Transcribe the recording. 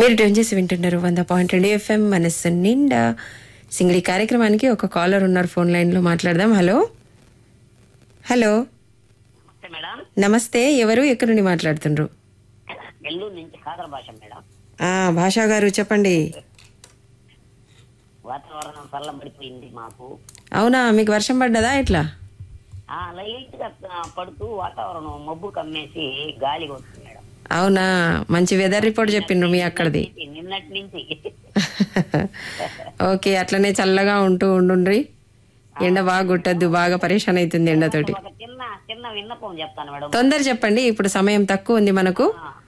మీరు ట్యూన్ చేసి వింటున్నారు వంద పాయింట్ రెండు ఎఫ్ఎం మనస్సు నిండా సింగిల్ ఈ కార్యక్రమానికి ఒక కాలర్ ఉన్నారు ఫోన్ లైన్ లో మాట్లాడదాం హలో హలో నమస్తే మేడం నమస్తే ఎవరు ఎక్కడి నుండి మాట్లాడుతుండ్రు నెల్లూరు నుంచి ఖాదర్ భాష మేడం ఆ భాషా గారు చెప్పండి వాతావరణం చల్లబడిపోయింది మాకు అవునా మీకు వర్షం పడ్డదా ఎట్లా ఆ లైట్ గా ఆ, పడుతూ వాతావరణం మబ్బు కమ్మేసి గాలి వస్తుంది మేడం అవునా మంచి వెదర్ రిపోర్ట్ చెప్పిండ్రు మీ అక్కడిది నిన్నటి నుంచి ఓకే అట్లనే చల్లగా ఉంటూ ఉండుండ్రి ఎండ బాగా కొట్టద్దు బాగా పరేషాన్ అవుతుంది ఎండతోటి ఒక చిన్న చిన్న విన్నపం చెప్తాను మేడం తొందర చెప్పండి ఇప్పుడు సమయం తక్కువ ఉంది మనకు ఆ,